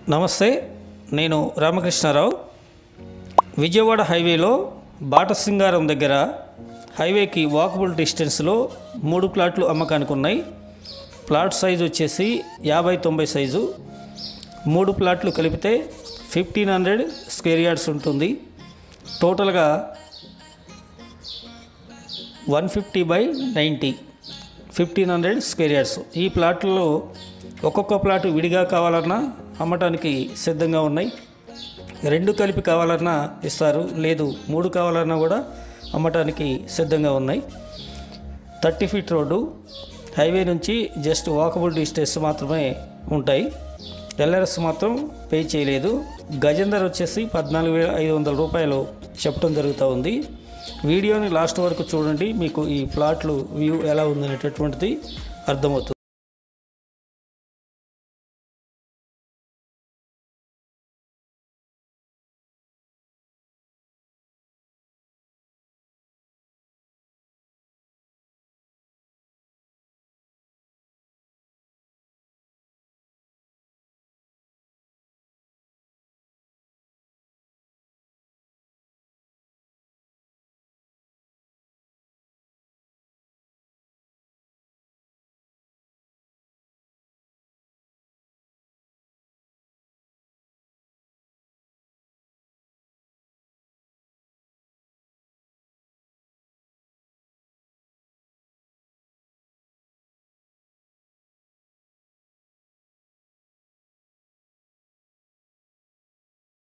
నమస్తే నేను రామకృష్ణారావు విజయవాడ హైవేలో బాటసింగారం దగ్గర హైవేకి వాకబుల్ డిస్టెన్స్లో మూడు ప్లాట్లు అమ్మకానికి ఉన్నాయి ప్లాట్ సైజు వచ్చేసి యాభై తొంభై సైజు మూడు ప్లాట్లు కలిపితే ఫిఫ్టీన్ హండ్రెడ్ స్క్వేర్ యార్డ్స్ ఉంటుంది టోటల్గా one fifty by ninety fifteen hundred square yards ఈ ప్లాట్లో ఒక్కొక్క ప్లాట్ విడిగా కావాలన్నా అమ్మటానికి సిద్ధంగా ఉన్నాయి రెండు కలిపి కావాలన్నా ఇస్తారు లేదు మూడు కావాలన్నా కూడా అమ్మటానికి సిద్ధంగా ఉన్నాయి థర్టీ ఫీట్ రోడ్డు హైవే నుంచి జస్ట్ వాకబుల్ డిస్టెన్స్ మాత్రమే ఉంటాయి ఎల్ఆర్ఎస్ మాత్రం పే చేయలేదు గజేందర్ వచ్చేసి పద్నాలుగు వేల ఐదు వందల రూపాయలు చెప్పడం జరుగుతూ ఉంది వీడియోని లాస్ట్ వరకు చూడండి మీకు ఈ ప్లాట్లు వ్యూ ఎలా ఉందనేటటువంటిది అర్థమవుతుంది